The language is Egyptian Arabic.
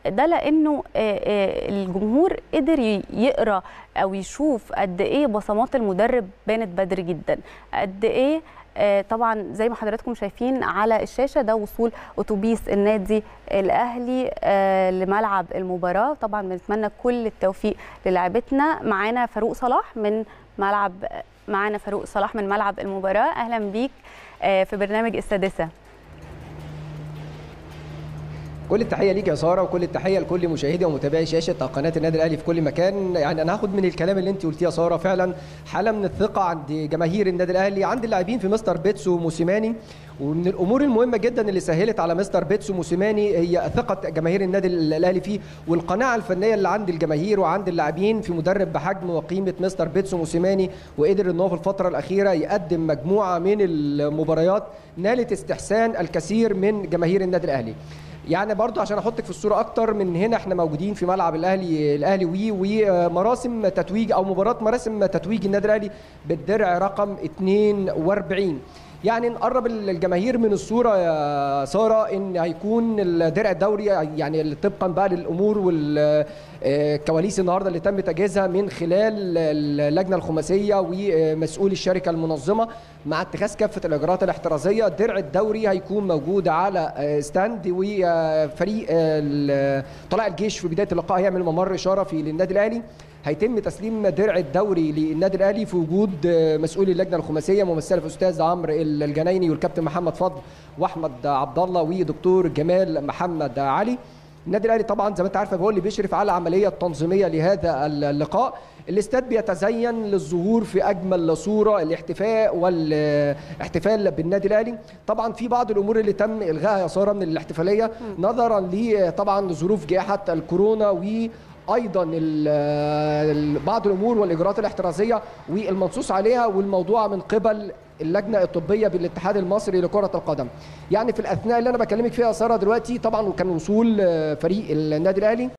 ده لانه الجمهور قدر يقرا او يشوف قد ايه بصمات المدرب بانت بدري جدا قد ايه طبعا زي ما حضراتكم شايفين على الشاشه ده وصول اتوبيس النادي الاهلي لملعب المباراه طبعا بنتمنى كل التوفيق للاعبتنا معانا فاروق صلاح من ملعب معانا فاروق صلاح من ملعب المباراه اهلا بيك في برنامج السادسه كل التحيه ليك يا ساره وكل التحيه لكل مشاهدي ومتابعي شاشه قناه النادي الاهلي في كل مكان يعني انا هاخد من الكلام اللي انت قلتيه يا ساره فعلا حاله من الثقه عند جماهير النادي الاهلي عند اللاعبين في مستر بيتسو موسيماني ومن الامور المهمه جدا اللي سهلت على مستر بيتسو موسيماني هي ثقه جماهير النادي الاهلي فيه والقناعه الفنيه اللي عند الجماهير وعند اللاعبين في مدرب بحجم وقيمه مستر بيتسو موسيماني وقدر ان هو في الفتره الاخيره يقدم مجموعه من المباريات نالت استحسان الكثير من جماهير النادي الاهلي يعني برضو عشان احطك في الصوره اكتر من هنا احنا موجودين في ملعب الاهلي الاهلي وي ومراسم تتويج او مباراه مراسم تتويج النادي الاهلي بالدرع رقم 42 يعني نقرب الجماهير من الصوره يا ساره ان هيكون الدرع الدوري يعني طبقا بقى للامور والكواليس النهارده اللي تم تجهيزها من خلال اللجنه الخماسيه ومسؤول الشركه المنظمه مع اتخاذ كافه الاجراءات الاحترازيه الدرع الدوري هيكون موجود على ستاند وفريق طلائع الجيش في بدايه اللقاء هيعمل ممر شرفي للنادي الاهلي هيتم تسليم درع الدوري للنادي الاهلي في وجود مسؤولي اللجنه الخماسيه ممثله في الاستاذ عمرو الجنايني والكابتن محمد فضل واحمد عبد الله ودكتور جمال محمد علي النادي الاهلي طبعا زي ما انت عارفه هو اللي بيشرف على العمليه التنظيميه لهذا اللقاء الاستاد بيتزين للظهور في اجمل صوره الاحتفاء والاحتفال بالنادي الاهلي طبعا في بعض الامور اللي تم الغائها يا ساره من الاحتفاليه نظرا لطبعا ظروف جائحه الكورونا و ايضا بعض الامور والاجراءات الاحترازيه والمنصوص عليها والموضوع من قبل اللجنه الطبيه بالاتحاد المصري لكره القدم يعني في الاثناء اللي انا بكلمك فيها ساره دلوقتي طبعا وكان وصول فريق النادي الاهلي